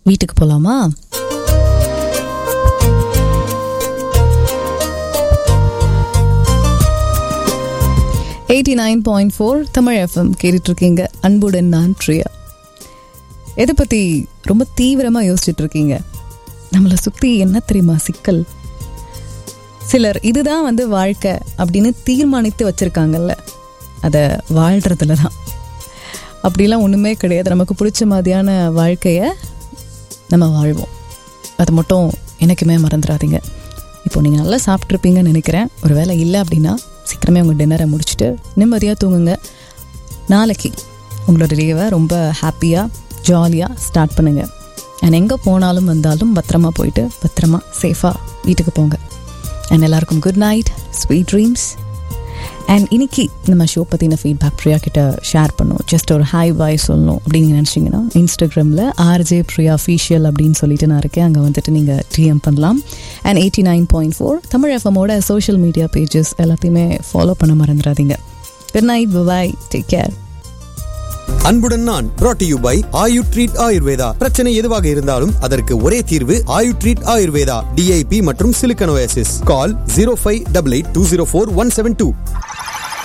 வீட்டுக்கு போலாமா eighty nine point four Tamil FM கேட்டுட்டு இருக்கீங்க அன்புடன் நான் பிரியா எதை பற்றி ரொம்ப தீவிரமாக யோசிச்சுட்டு இருக்கீங்க நம்மளை சுற்றி என்ன தெரியுமா சிக்கல் சிலர் இதுதான் வந்து வாழ்க்கை அப்படின்னு தீர்மானித்து வச்சுருக்காங்கல்ல அதை வாழ்கிறதுல தான் அப்படிலாம் ஒன்றுமே கிடையாது நமக்கு பிடிச்ச மாதிரியான வாழ்க்கையை நம்ம வாழ்வோம் அது மட்டும் எனக்குமே மறந்துடாதீங்க இப்போ நீங்கள் நல்லா சாப்பிட்ருப்பீங்கன்னு நினைக்கிறேன் ஒரு வேளை இல்லை அப்படின்னா சீக்கிரமே உங்கள் டின்னரை முடிச்சுட்டு நிம்மதியாக தூங்குங்க நாளைக்கு உங்களோட டேவை ரொம்ப ஹாப்பியாக ஜாலியாக ஸ்டார்ட் பண்ணுங்கள் அண்ட் எங்கே போனாலும் வந்தாலும் பத்திரமா போயிட்டு பத்திரமா சேஃபாக வீட்டுக்கு போங்க அண்ட் எல்லாருக்கும் good night sweet dreams and இன்னைக்கு நம்ம ஷோ பற்றின ஃபீட்பேக் பிரியா கிட்ட ஷேர் பண்ணோம் ஜஸ்ட் ஒரு ஹாய் பாய் சொல்லணும் அப்படின்னு நினச்சிங்கன்னா இன்ஸ்டாகிராமில் ஆர்ஜே பிரியா அஃபீஷியல் அப்படின்னு சொல்லிட்டு நான் இருக்கேன் அங்கே வந்துட்டு நீங்கள் டிஎம் பண்ணலாம் and eighty nine point four Tamil எஃப்எம்மோட சோஷியல் மீடியா பேஜஸ் எல்லாத்தையுமே ஃபாலோ பண்ண மறந்துடாதீங்க good night bye take care அன்புடன் நான் brought to you by Ayu treat Ayurveda பிரச்சனை எதுவாக இருந்தாலும் அதற்கு ஒரே தீர்வு ஆயு ட்ரீட் ஆயுர்வேதா டிஐபி மற்றும் சிலிக்கனோசிஸ் call zero five double eight two zero four one seven two